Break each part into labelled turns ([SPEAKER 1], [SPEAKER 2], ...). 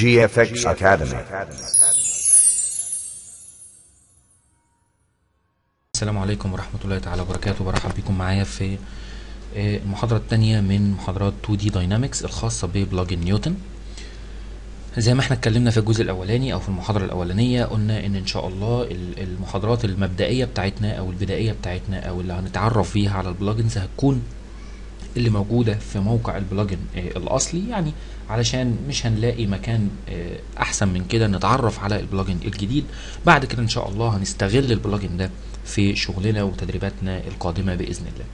[SPEAKER 1] GFX Academy.
[SPEAKER 2] السلام عليكم ورحمة الله تعالى وبركاته برحب بكم معايا في آه، المحاضرة التانية من محاضرات 2D Dynamics الخاصة ببلجن نيوتن زي ما احنا اتكلمنا في الجزء الاولاني او في المحاضرة الاولانية قلنا ان ان شاء الله ال- المحاضرات المبدئية بتاعتنا او البدائية بتاعتنا او اللي هنتعرف فيها على البلجنز هتكون اللي موجودة في موقع البلجن آه، الاصلي يعني علشان مش هنلاقي مكان آه، احسن من كده نتعرف على البلجن الجديد بعد كده ان شاء الله هنستغل البلجن ده في شغلنا وتدريباتنا القادمة باذن الله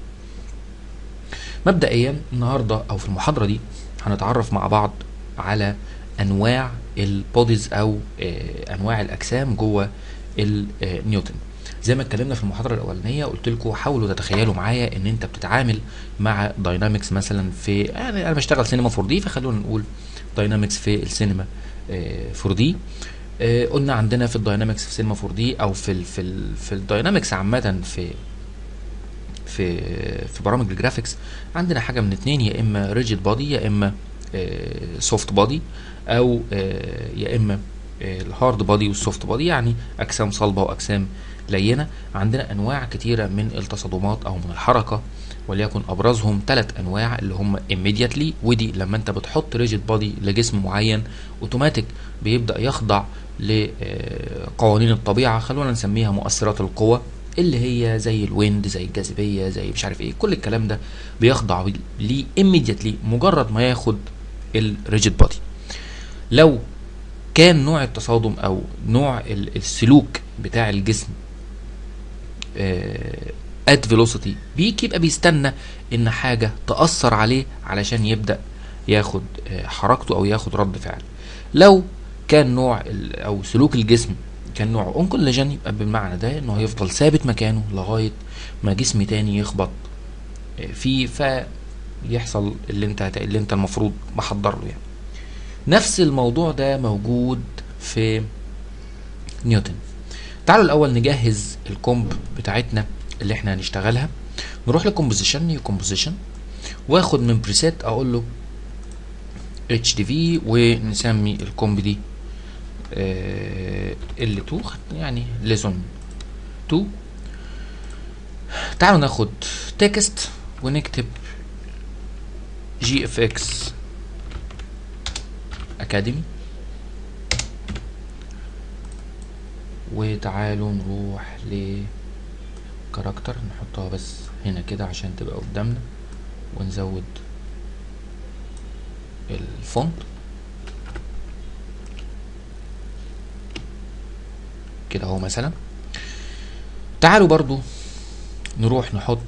[SPEAKER 2] مبدئيا النهارده او في المحاضره دي هنتعرف مع بعض على انواع البوديز او آه، انواع الاجسام جوه النيوتن زي ما اتكلمنا في المحاضره الاولانيه قلت لكم حاولوا تتخيلوا معايا ان انت بتتعامل مع داينامكس مثلا في يعني انا بشتغل سينما 4 دي فخلونا نقول داينامكس في السينما 4 دي قلنا عندنا في الداينامكس في سينما 4 دي او في ال في ال في الداينامكس عامه في في في برامج الجرافيكس عندنا حاجه من اتنين يا اما ريجيد بودي يا اما سوفت بودي او آه، يا اما الهارد بودي والسوفت بودي يعني اجسام صلبه واجسام لينه عندنا انواع كتيره من التصادمات او من الحركه وليكن ابرزهم ثلاث انواع اللي هم immediately ودي لما انت بتحط ريجيد بودي لجسم معين اوتوماتيك بيبدا يخضع لقوانين الطبيعه خلونا نسميها مؤثرات القوه اللي هي زي الويند زي الجاذبيه زي مش عارف ايه كل الكلام ده بيخضع ليه immediately مجرد ما ياخد الريجيد بودي لو كان نوع التصادم او نوع ال- السلوك بتاع الجسم ات فيلوسيتي بيك يبقى بيستنى ان حاجه تاثر عليه علشان يبدا ياخد آه، حركته او ياخد رد فعل لو كان نوع ال- او سلوك الجسم كان نوع اونكوليجن يبقى بالمعنى ده انه هيفضل ثابت مكانه لغايه ما جسم تاني يخبط آه، فيه فيحصل اللي انت هت- اللي انت المفروض محضر له يعني نفس الموضوع ده موجود في نيوتن تعالوا الاول نجهز الكومب بتاعتنا اللي احنا هنشتغلها نروح لكومبوزيشن نيو كومبوزيشن واخد من بريسيت اقول له اتش دي في ونسمي الكومب دي ال 2 يعني ليسون 2 تعالوا ناخد تكست ونكتب جي اف اكس اكاديمي وتعالوا نروح ل كاركتر نحطها بس هنا كده عشان تبقى قدامنا ونزود الفونت كده اهو مثلا تعالوا برضو نروح نحط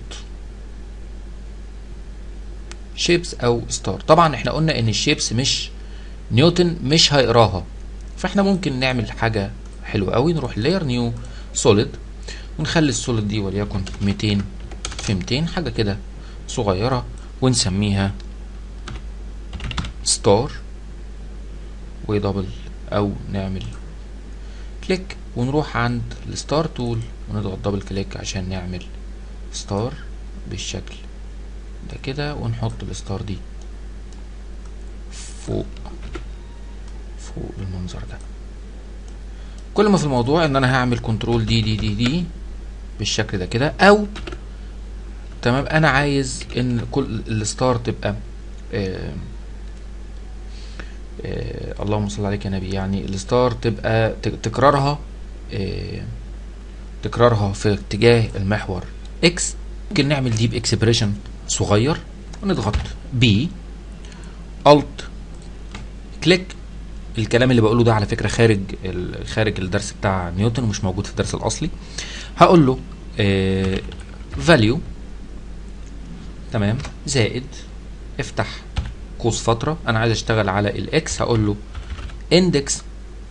[SPEAKER 2] شيبس او ستار طبعا احنا قلنا ان الشيبس مش نيوتن مش هيقراها فاحنا ممكن نعمل حاجه حلوه قوي نروح لاير نيو سوليد ونخلي السوليد دي وليكن 200 في 200 حاجه كده صغيره ونسميها ستار ودبل او نعمل كليك ونروح عند الستار تول ونضغط دبل كليك عشان نعمل ستار بالشكل ده كده ونحط الستار دي فوق فوق بالمنظر ده كل ما في الموضوع ان انا هعمل كنترول دي دي دي دي بالشكل ده كده او تمام انا عايز ان كل الستار تبقى آه آه اللهم صل عليك يا نبي يعني الستار تبقى ت- تكرارها آه تكرارها في اتجاه المحور اكس ممكن نعمل دي باكسبريشن صغير ونضغط بي الت كليك الكلام اللي بقوله ده على فكره خارج ال- خارج الدرس بتاع نيوتن ومش موجود في الدرس الاصلي هقول له فاليو تمام زائد افتح قوس فتره انا عايز اشتغل على الاكس هقول له اندكس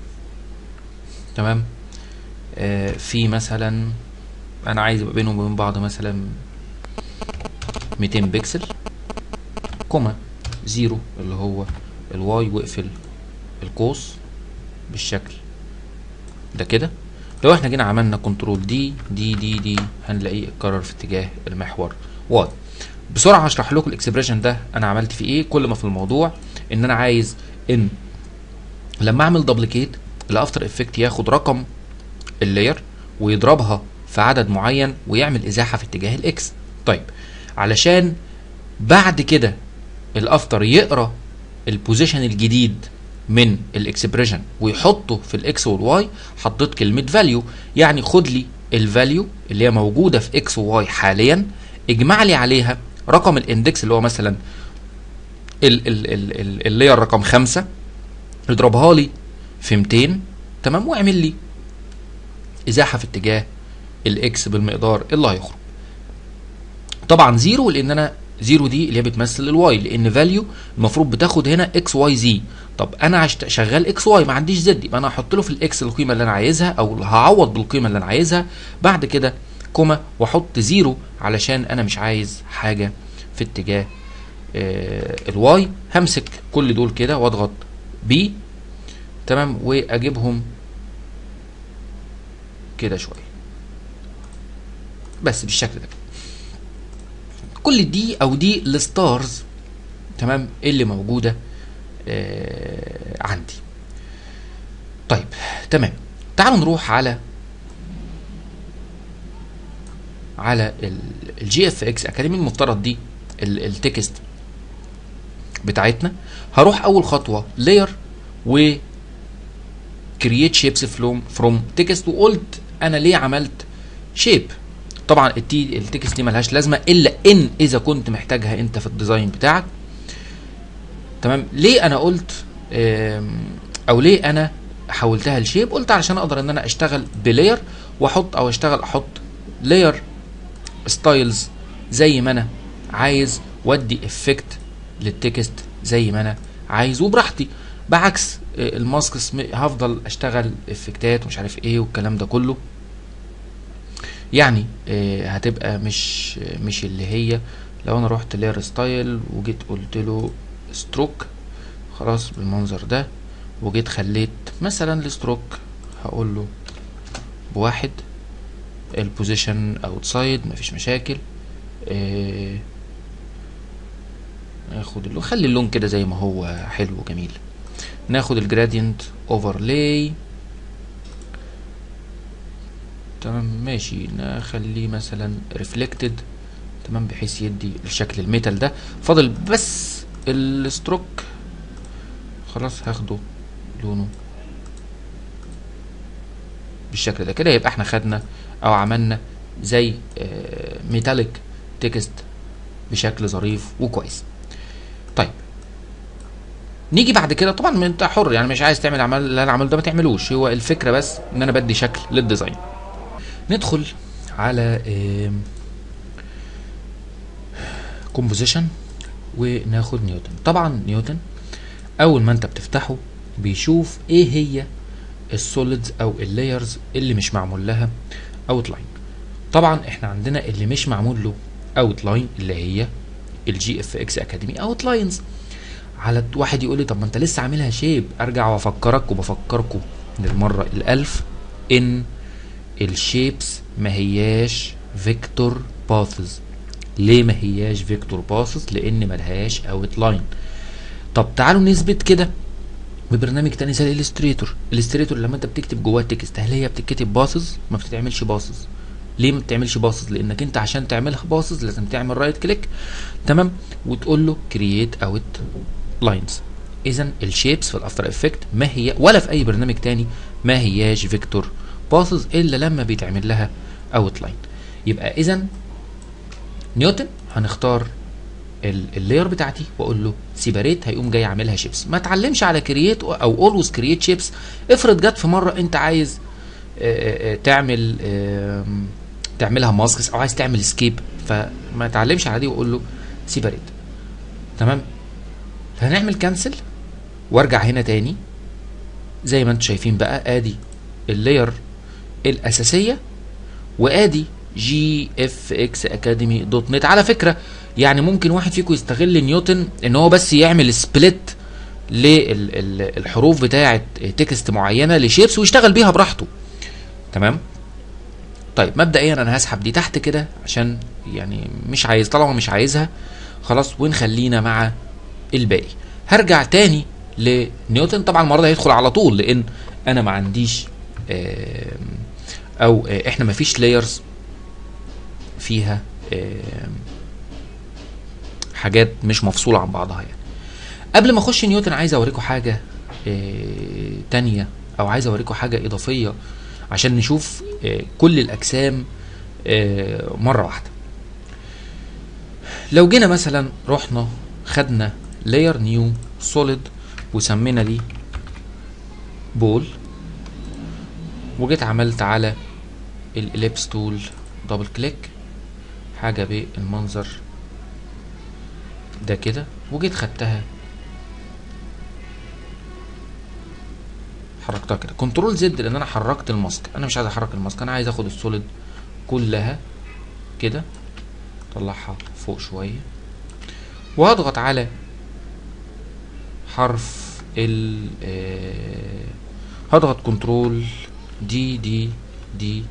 [SPEAKER 2] تمام آه في مثلا انا عايز يبقى بينهم وبين بعض مثلا 200 بكسل كوما زيرو اللي هو الواي واقفل القوس بالشكل ده كده لو احنا جينا عملنا كنترول دي دي دي دي هنلاقيه اتكرر في اتجاه المحور واي بسرعه هشرح لكم الاكسبريشن ده انا عملت فيه ايه كل ما في الموضوع ان انا عايز ان لما اعمل دبليكيت الافتر افكت ياخد رقم اللاير ويضربها في عدد معين ويعمل ازاحه في اتجاه الاكس طيب علشان بعد كده الافتر يقرا البوزيشن الجديد من الاكسبريشن ويحطه في الاكس والواي حطيت كلمه فاليو يعني خد لي الفاليو اللي هي موجوده في اكس وواي حاليا اجمع لي عليها رقم الاندكس اللي هو مثلا ال- ال- ال- ال- اللاير رقم خمسة اضربها لي في 200 تمام واعمل لي ازاحه في اتجاه الاكس بالمقدار اللي هيخرج طبعا زيرو لان انا زيرو دي اللي هي بتمثل الواي لان فاليو المفروض بتاخد هنا اكس واي زي طب انا عشت شغال اكس واي ما عنديش زد يبقى انا هحط له في الاكس القيمه اللي انا عايزها او هعوض بالقيمه اللي انا عايزها بعد كده كوما واحط زيرو علشان انا مش عايز حاجه في اتجاه آه الواي همسك كل دول كده واضغط بي تمام واجيبهم كده شويه بس بالشكل ده كل دي او دي الستارز تمام اللي موجوده آه عندي طيب تمام تعالوا نروح على على الجي اف اكس اكاديمي المفترض دي ال- التكست بتاعتنا هروح اول خطوه لاير و كرييت شيبس فروم فروم تكست وقلت انا ليه عملت شيب طبعا التي التكست دي ملهاش لازمه الا ان اذا كنت محتاجها انت في الديزاين بتاعك تمام ليه انا قلت آم، او ليه انا حولتها لشيب قلت علشان اقدر ان انا اشتغل بلاير واحط او اشتغل احط لاير ستايلز زي ما انا عايز وادي افكت للتكست زي ما انا عايز وبراحتي بعكس آه، الماسكس م- هفضل اشتغل افكتات ومش عارف ايه والكلام ده كله يعني آه، هتبقى مش آه، مش اللي هي لو انا رحت لاير ستايل وجيت قلت له ستروك خلاص بالمنظر ده وجيت خليت مثلا الستروك هقول له بواحد البوزيشن اوتسايد مفيش مشاكل آه، ناخد اللون خلي اللون كده زي ما هو حلو وجميل ناخد الجرادينت اوفرلاي تمام ماشي نخليه مثلا ريفلكتد تمام بحيث يدي الشكل الميتال ده فاضل بس الستروك خلاص هاخده لونه بالشكل ده كده يبقى احنا خدنا او عملنا زي ميتاليك تكست بشكل ظريف وكويس طيب نيجي بعد كده طبعا ما انت حر يعني مش عايز تعمل عمل اللي انا عمله ده ما تعملوش هو الفكره بس ان انا بدي شكل للديزاين ندخل على كومبوزيشن وناخد نيوتن طبعا نيوتن اول ما انت بتفتحه بيشوف ايه هي السوليدز او اللايرز اللي مش معمول لها اوتلاين طبعا احنا عندنا اللي مش معمول له اوتلاين اللي هي الجي اف اكس اكاديمي اوتلاينز على واحد يقول لي طب ما انت لسه عاملها شيب ارجع وافكرك وبفكركم للمره الالف ان الشيبس ما هياش فيكتور باثز ليه ما هياش فيكتور باثز لان ملهاش اوتلاين طب تعالوا نثبت كده ببرنامج تاني زي الالستريتور الالستريتور لما انت بتكتب جواه تكست هل هي بتتكتب باصز ما بتتعملش باصز ليه ما بتعملش باصز لانك انت عشان تعملها باصز لازم تعمل رايت كليك تمام وتقول له كرييت اوت لاينز اذا الشيبس في الافتر افكت ما هي ولا في اي برنامج تاني ما هياش فيكتور باصز الا لما بيتعمل لها اوت لاين يبقى اذا نيوتن هنختار اللاير بتاعتي واقول له سيباريت هيقوم جاي عاملها شيبس ما اتعلمش على كرييت او اولويز كرييت شيبس افرض جت في مره انت عايز آه، آه، تعمل آم، تعملها ماسكس او عايز تعمل سكيب فما اتعلمش على دي واقول له سيباريت تمام هنعمل كانسل وارجع هنا تاني زي ما انتم شايفين بقى ادي اللاير الاساسيه وادي جي اف اكس اكاديمي دوت نت على فكره يعني ممكن واحد فيكم يستغل نيوتن ان هو بس يعمل سبليت للحروف بتاعه تكست معينه لشيبس ويشتغل بيها براحته تمام طيب مبدئيا انا هسحب دي تحت كده عشان يعني مش عايز طالما مش عايزها خلاص ونخلينا مع الباقي هرجع تاني لنيوتن طبعا المره ده هيدخل على طول لان انا ما عنديش آم، او آه، احنا ما فيش لايرز فيها آم، حاجات مش مفصوله عن بعضها يعني قبل ما اخش نيوتن عايز اوريكم حاجه آه، تانية او عايز اوريكم حاجه اضافيه عشان نشوف آه، كل الاجسام آه، مره واحده لو جينا مثلا رحنا خدنا لاير نيو سوليد وسمينا دي بول وجيت عملت على الاليبس تول دبل كليك حاجه بالمنظر ده كده وجيت خدتها حركتها كده كنترول زد لان انا حركت الماسك انا مش عايز احرك الماسك انا عايز اخد السوليد كلها كده طلعها فوق شويه وهضغط على حرف ال آه، هضغط كنترول دي دي دي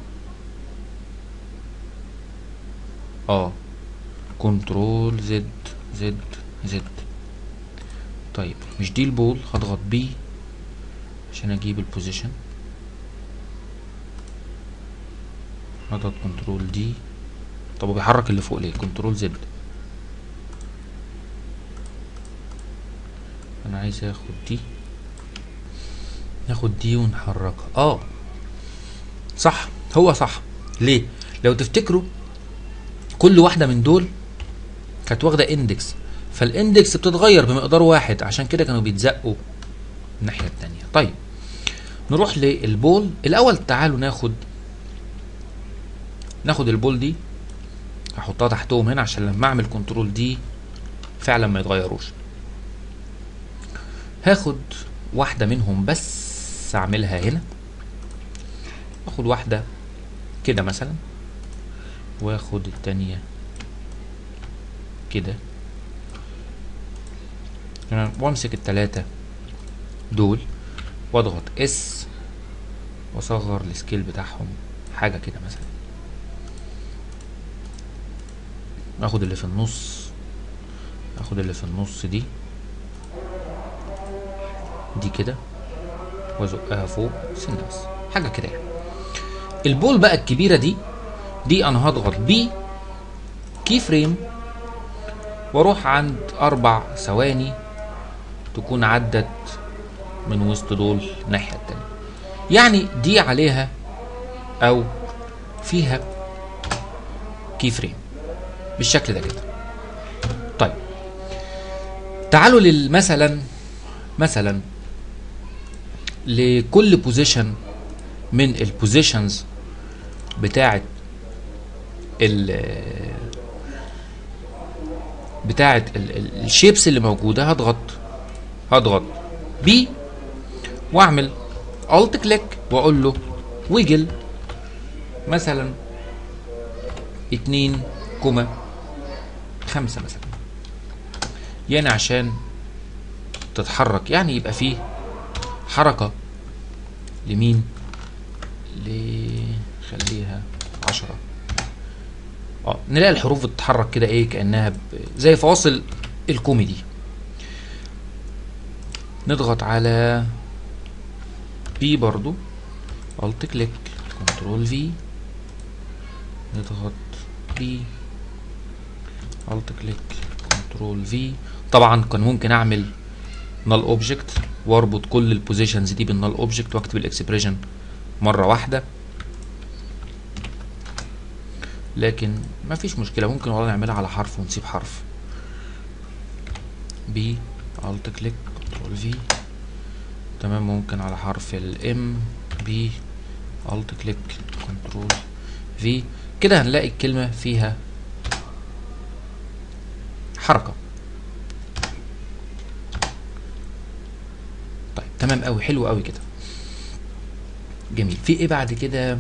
[SPEAKER 2] اه كنترول زد زد زد طيب مش دي البول هضغط بي عشان اجيب البوزيشن هضغط كنترول دي طب هو بيحرك اللي فوق ليه كنترول زد انا عايز اخد دي ناخد دي ونحركها اه صح هو صح ليه لو تفتكروا كل واحده من دول كانت واخده اندكس فالاندكس بتتغير بمقدار واحد عشان كده كانوا بيتزقوا الناحيه التانية طيب نروح للبول الاول تعالوا ناخد ناخد البول دي هحطها تحتهم هنا عشان لما اعمل كنترول دي فعلا ما يتغيروش هاخد واحده منهم بس اعملها هنا اخد واحده كده مثلا واخد التانية كده تمام وامسك التلاتة دول واضغط اس واصغر السكيل بتاعهم حاجة كده مثلا اخد اللي في النص اخد اللي في النص دي دي كده وازقها فوق سنة بس حاجة كده يعني البول بقى الكبيرة دي دي انا هضغط بي كي فريم واروح عند اربع ثواني تكون عدت من وسط دول الناحية التانية يعني دي عليها او فيها كي فريم بالشكل ده كده طيب تعالوا لل- مثلا مثلا لكل بوزيشن من البوزيشنز بتاعه ال بتاعه الشيبس اللي موجوده هضغط هضغط بي واعمل الت كليك واقول له ويجل مثلا اتنين كوما خمسة مثلا يعني عشان تتحرك يعني يبقى فيه حركة لمين خليها عشرة اه نلاقي الحروف بتتحرك كده ايه كأنها ب... زي فواصل الكوميدي نضغط على بي برضو الت كليك كنترول في نضغط بي الت كليك كنترول في طبعا كان ممكن اعمل نال اوبجكت واربط كل البوزيشنز دي بالنال اوبجكت واكتب الاكسبريشن مره واحده لكن ما فيش مشكله ممكن والله نعملها على حرف ونسيب حرف بي الت كليك كنترول في تمام ممكن على حرف الام بي الت كليك كنترول في كده هنلاقي الكلمه فيها حركه طيب تمام قوي حلو قوي كده جميل في ايه بعد كده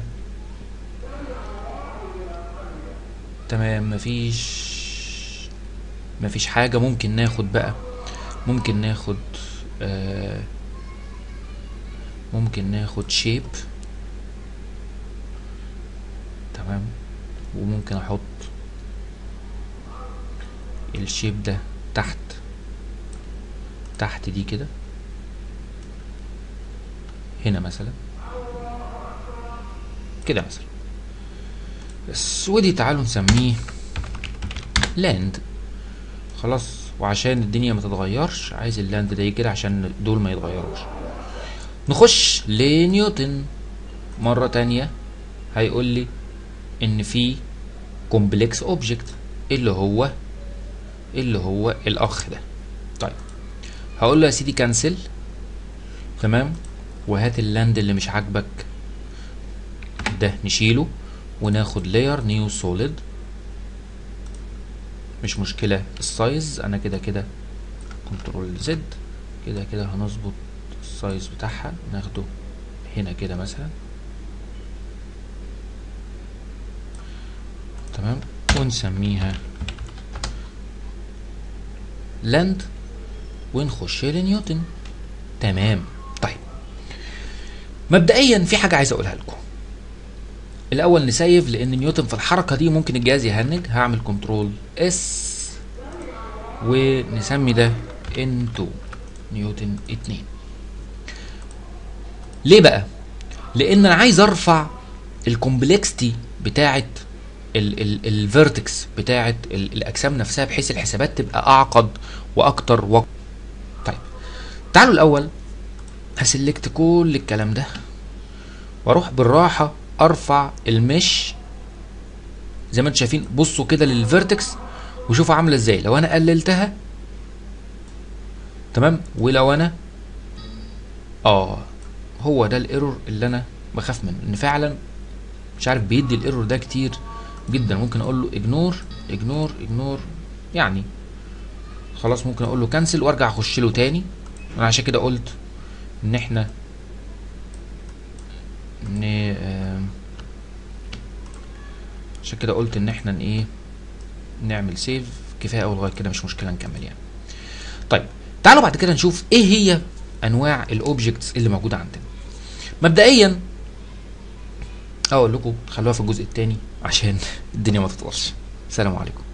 [SPEAKER 2] تمام مفيش مفيش حاجة ممكن ناخد بقى ممكن ناخد آه ممكن ناخد شيب تمام وممكن احط الشيب ده تحت تحت دي كده هنا مثلا كده مثلا بس ودي تعالوا نسميه لاند خلاص وعشان الدنيا ما تتغيرش عايز اللاند ده كده عشان دول ما يتغيروش نخش لنيوتن مرة تانية هيقول لي ان في كومبلكس اوبجكت اللي هو اللي هو الاخ ده طيب هقول له يا سيدي كانسل تمام وهات اللاند اللي مش عاجبك ده نشيله وناخد لاير نيو سوليد مش مشكلة السايز انا كده كده كنترول زد كده كده هنظبط السايز بتاعها ناخده هنا كده مثلا تمام ونسميها لاند ونخش لنيوتن تمام طيب مبدئيا في حاجه عايز اقولها لكم الاول نسيف لان نيوتن في الحركه دي ممكن الجهاز يهنج هعمل كنترول اس ونسمي ده ان2 نيوتن 2 ليه بقى لان انا عايز ارفع الكومبلكستي بتاعه الفيرتكس بتاعه الاجسام نفسها بحيث الحسابات تبقى اعقد واكتر و... طيب تعالوا الاول هسلكت كل الكلام ده واروح بالراحه ارفع المش زي ما انتم شايفين بصوا كده للفيرتكس وشوفوا عامله ازاي لو انا قللتها تمام ولو انا اه هو ده الايرور اللي انا بخاف منه ان فعلا مش عارف بيدي الايرور ده كتير جدا ممكن اقول له اجنور اجنور اجنور يعني خلاص ممكن اقول له كنسل وارجع اخش له تاني انا عشان كده قلت ان احنا ان عشان كده قلت ان احنا ايه نعمل سيف كفايه قوي لغايه كده مش مشكله نكمل يعني طيب تعالوا بعد كده نشوف ايه هي انواع الاوبجكتس اللي موجوده عندنا مبدئيا اقول لكم خلوها في الجزء الثاني عشان الدنيا ما تطولش السلام عليكم